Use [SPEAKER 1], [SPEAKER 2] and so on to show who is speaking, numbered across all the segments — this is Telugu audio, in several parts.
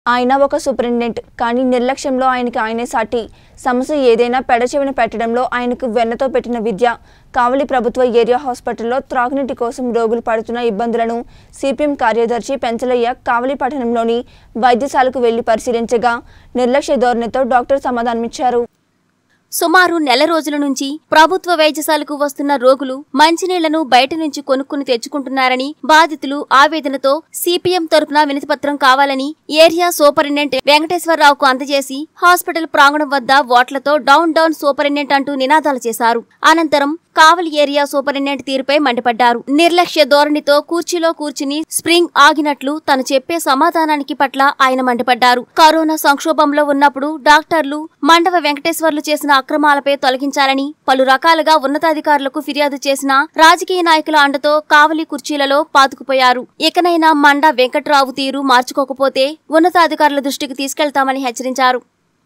[SPEAKER 1] ఆయన ఒక సూపరింటెండెంట్ కానీ నిర్లక్ష్యంలో ఆయనకి ఆయనే సాటి సమస్య ఏదైనా పెడచెవిన పెట్టడంలో ఆయనకు వెన్నతో పెట్టిన విద్య కావలి ప్రభుత్వ ఏరియా హాస్పిటల్లో త్రాగునీటి కోసం రోగులు పడుతున్న ఇబ్బందులను సిపిఎం కార్యదర్శి పెంచలయ్య కావలి పట్టణంలోని వైద్యశాలకు వెళ్లి పరిశీలించగా నిర్లక్ష్య ధోరణితో డాక్టర్ సమాధానమిచ్చారు
[SPEAKER 2] సుమారు నెల రోజుల నుంచి ప్రభుత్వ వైద్యశాలకు వస్తున్న రోగులు మంచినీళ్లను బయట నుంచి కొనుక్కుని తెచ్చుకుంటున్నారని బాధితులు ఆవేదనతో సిపిఎం తరపున వినతిపత్రం కావాలని ఏరియా సూపరింటెండెంట్ వెంకటేశ్వరరావుకు అందజేసి హాస్పిటల్ ప్రాంగణం వద్ద ఓట్లతో డౌన్ డౌన్ సూపరింటెండెంట్ అంటూ నినాదాలు చేశారు అనంతరం కావలి ఏరియా సూపరింటెండెంట్ తీరుపై మండిపడ్డారు నిర్లక్ష్య ధోరణితో కుర్చీలో కూర్చుని స్ప్రింగ్ ఆగినట్లు తను చెప్పే సమాధానానికి పట్ల ఆయన మండిపడ్డారు కరోనా సంక్షోభంలో ఉన్నప్పుడు డాక్టర్లు మండవ వెంకటేశ్వర్లు చేసిన అక్రమాలపై తొలగించాలని పలు రకాలుగా ఉన్నతాధికారులకు ఫిర్యాదు చేసిన రాజకీయ నాయకుల అండతో కావలి కుర్చీలలో పాతుకుపోయారు ఇకనైనా మండ వెంకట్రావు తీరు మార్చుకోకపోతే ఉన్నతాధికారుల దృష్టికి తీసుకెళ్తామని హెచ్చరించారు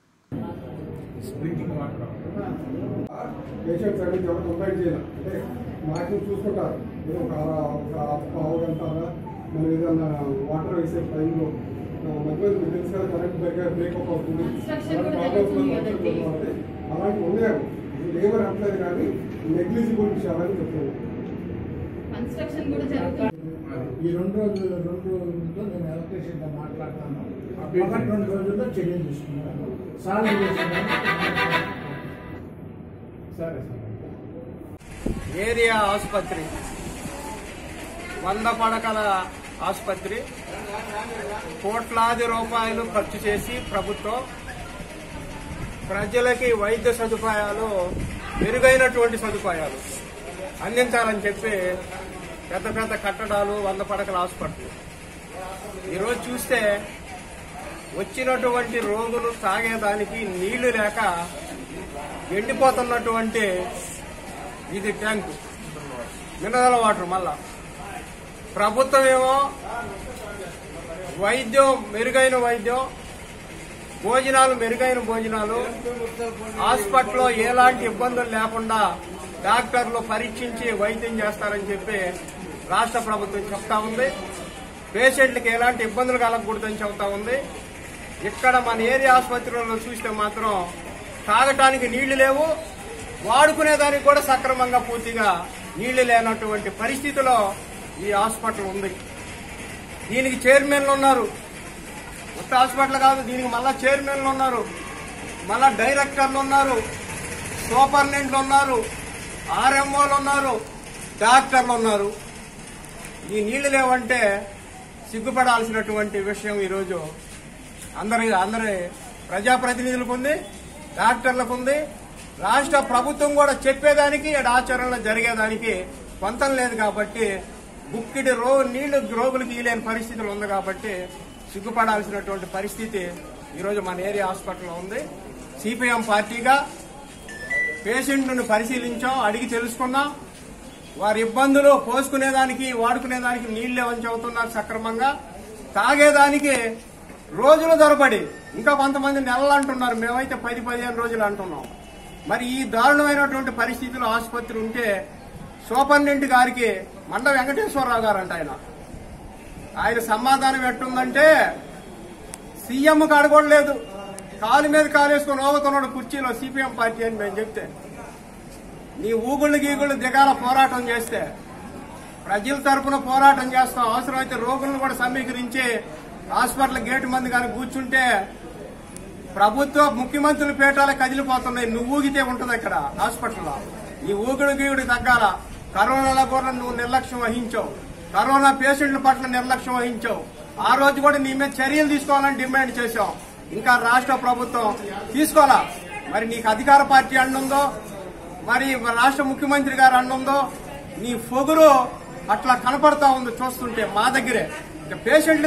[SPEAKER 3] పేషెంట్స్ అనేది ఎవరు కంప్లైంట్ చేయాలి అంటే మాకు చూసుకుంటారు మీరు ఒక అర- ఒక పావు గంట మనం ఏదన్నా వాటర్ వేసే టైంలో మధ్య మీకు తెలుసు కదా కరెంట్ బ్రేక్ బ్రేకప్ అవుతుంది అలాంటి ప్రాబ్లమ్స్ అలాంటి అలాంటివి ఉన్నాయి లేబర్ అంటలేదు కానీ నెగ్లిజిబుల్ విషయాలని చెప్తున్నాను
[SPEAKER 4] కన్స్ట్రక్షన్ కూడా జరుగుతుంది
[SPEAKER 5] ఈ రెండు రోజులు రెండు రోజులతో నేను ఎలక్ట్రీషియన్తో మాట్లాడతాను ఒకటి రెండు రోజుల్లో చర్యలు తీసుకుంటాను సాల్వ్ చేసుకుంటాను
[SPEAKER 3] సరే సార్
[SPEAKER 6] ఏరియా ఆసుపత్రి వంద పడకల ఆసుపత్రి కోట్లాది రూపాయలు ఖర్చు చేసి ప్రభుత్వం ప్రజలకి వైద్య సదుపాయాలు మెరుగైనటువంటి సదుపాయాలు అందించాలని చెప్పి పెద్ద పెద్ద కట్టడాలు వంద పడకల ఆసుపత్రి ఈరోజు చూస్తే వచ్చినటువంటి రోగులు తాగేదానికి నీళ్లు లేక ఎండిపోతున్నటువంటి ఇది ట్యాంకు మినరల్ వాటర్ మళ్ళా ప్రభుత్వం ఏమో వైద్యం మెరుగైన వైద్యం భోజనాలు మెరుగైన భోజనాలు హాస్పిటల్లో ఎలాంటి ఇబ్బందులు లేకుండా డాక్టర్లు పరీక్షించి వైద్యం చేస్తారని చెప్పి రాష్ట్ర ప్రభుత్వం చెప్తా ఉంది పేషెంట్లకు ఎలాంటి ఇబ్బందులు కలగకూడదని చెప్తా ఉంది ఇక్కడ మన ఏరియా ఆసుపత్రుల్లో చూస్తే మాత్రం తాగటానికి నీళ్లు లేవు వాడుకునేదానికి కూడా సక్రమంగా పూర్తిగా నీళ్లు లేనటువంటి పరిస్థితిలో ఈ హాస్పిటల్ ఉంది దీనికి చైర్మన్లు ఉన్నారు కొత్త హాస్పిటల్ కాదు దీనికి మళ్ళా చైర్మన్లు ఉన్నారు మళ్ళా డైరెక్టర్లు ఉన్నారు సూపరింటెండెంట్లు ఉన్నారు ఆర్ఎంఓలు ఉన్నారు డాక్టర్లు ఉన్నారు ఈ నీళ్లు లేవంటే సిగ్గుపడాల్సినటువంటి విషయం ఈరోజు అందరి అందరి ప్రజాప్రతినిధులకు ఉంది డాక్టర్లకు ఉంది రాష్ట్ర ప్రభుత్వం కూడా చెప్పేదానికి ఈడ ఆచరణలో జరిగేదానికి పొంతం లేదు కాబట్టి బుక్కిడి రో నీళ్లు రోగులకు ఇలేని పరిస్థితులు ఉంది కాబట్టి సిగ్గుపడాల్సినటువంటి పరిస్థితి ఈరోజు మన ఏరియా హాస్పిటల్లో ఉంది సిపిఎం పార్టీగా పేషెంట్లను పరిశీలించాం అడిగి తెలుసుకున్నాం వారి ఇబ్బందులు పోసుకునేదానికి వాడుకునేదానికి నీళ్లు లేవని చెబుతున్నారు సక్రమంగా తాగేదానికి రోజుల తరబడి ఇంకా కొంతమంది నెలలు అంటున్నారు మేమైతే పది పదిహేను రోజులు అంటున్నాం మరి ఈ దారుణమైనటువంటి పరిస్థితిలో ఆసుపత్రి ఉంటే సూపరింటెండెంట్ గారికి మండ వెంకటేశ్వరరావు గారు అంట ఆయన ఆయన సమాధానం ఎట్టుందంటే సీఎం అడగలేదు కాలు మీద కాలేసుకొని ఓగుతున్నాడు కుర్చీలో సిపిఎం పార్టీ అని మేము చెప్తే నీ ఊగుళ్ళు గీగుళ్ళు దిగాల పోరాటం చేస్తే ప్రజల తరపున పోరాటం చేస్తాం అవసరమైతే రోగులను కూడా సమీకరించి హాస్పిటల్ గేటు మంది కానీ కూర్చుంటే ప్రభుత్వ ముఖ్యమంత్రుల పీఠాలే కదిలిపోతున్నాయి నువ్వు ఊగితే ఉంటది ఇక్కడ హాస్పిటల్లో ఈ ఊగుడు గీగుడు తగ్గాల కరోనాలో కూడా నువ్వు నిర్లక్ష్యం వహించావు కరోనా పేషెంట్ల పట్ల నిర్లక్ష్యం వహించావు ఆ రోజు కూడా నీ మీద చర్యలు తీసుకోవాలని డిమాండ్ చేశాం ఇంకా రాష్ట్ర ప్రభుత్వం తీసుకోవాలా మరి నీకు అధికార పార్టీ అండుందో మరి రాష్ట్ర ముఖ్యమంత్రి గారు అండుందో నీ పొగురు అట్లా కనపడతా ఉంది చూస్తుంటే మా దగ్గరే ఇక పేషెంట్లు